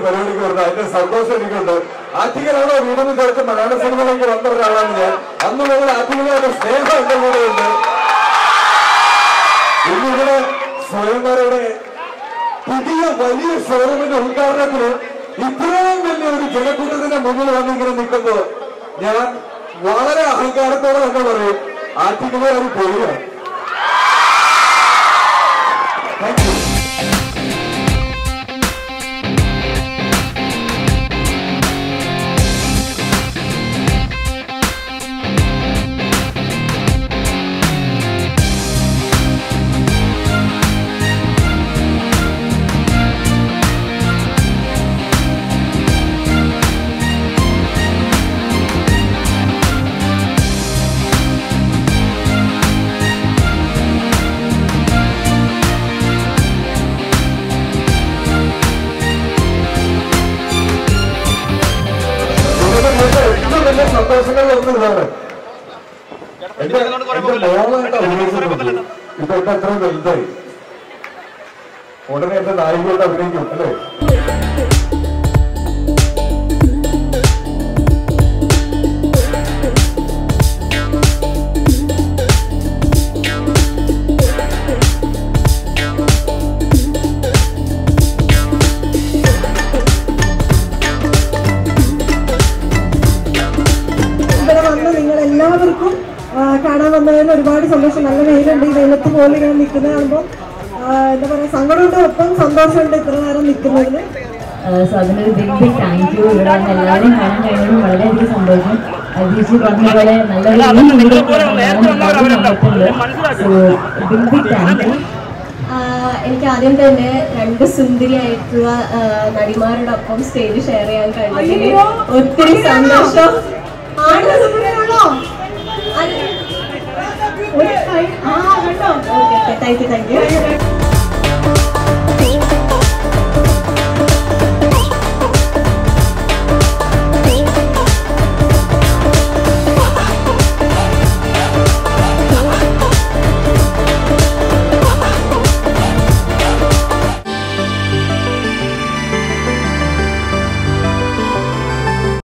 പരിപാടിക്ക് വരുന്നത് അതിന്റെ സന്തോഷം എനിക്കുണ്ട് ആറ്റിക്കലാണോ വീടെന്ന് ചേർത്ത് മലയാള സിനിമയിലേക്ക് വന്ന ഒരാളാണ് ഞാൻ അന്ന് മുതൽ ആറ്റിക്കലായിട്ട് സ്നേഹം എന്റെ കൂടെ ഉണ്ട് ഇന്നിവിടെ സ്വയംവരയുടെ പുതിയ വലിയ ഷോറൂമിന്റെ ഉദ്ഘാടനത്തിന് ഇത്രയും വലിയ ഒരു ജനക്കൂട്ടത്തിന്റെ മുന്നിൽ വന്നിങ്ങനെ നിൽക്കുമ്പോൾ ഞാൻ വളരെ അഹങ്കാരത്തോടെ തന്നെ പറയും ആറ്റിക്കല ഒരു പൊളിയാണ് താങ്ക് യു ഇതിന്റെ മുമ്പ് ഏറ്റവും വലിയ സന്തോഷങ്ങളിൽ ഒന്ന് ഇതാണ് എന്റെ എന്റെ മോളായിട്ട് അഭിനയിച്ചിട്ടുണ്ട് ഇപ്പൊ എന്റെ അത്ര വലുതായി ഉടനെ എന്റെ നായികയോട് അഭിനയിക്കും അല്ലേ ഇവിടെ വന്ന് നിങ്ങൾ എല്ലാവർക്കും ആ, കാണാൻ വന്നതിന് ഒരുപാട് സന്തോഷം നല്ല വെയിലുണ്ട് ഈ വെയിലത്ത് പോലെ ഇങ്ങനെ നിൽക്കുന്നത് കാണുമ്പോൾ എന്താ പറയുക സങ്കടമുണ്ട് ഒപ്പം സന്തോഷമുണ്ട് ഇത്ര നേരം നിൽക്കുന്നതിന് സോ അതിനൊരു ബിഗ് ബിഗ് താങ്ക് യു ഇവിടെ വന്ന് എല്ലാവരെയും കാണാൻ കഴിയുന്നത് വളരെയധികം സന്തോഷം അജീഷ് പറഞ്ഞ പോലെ നല്ലൊരു ഈ video so big big thank you എനിക്ക് ആദ്യം തന്നെ രണ്ട് സുന്ദരിയായിട്ടുള്ള ആ, നടിമാരോടൊപ്പം സ്റ്റേജ് ഷെയർ ചെയ്യാൻ കഴിഞ്ഞതിൽ അയ്യോ. ഒത്തിരി സന്തോഷം ആണ് സുന്ദരിയാണോ? അല്ല. ഒരു കൈ- ആ കണ്ടോ okay thank you thank U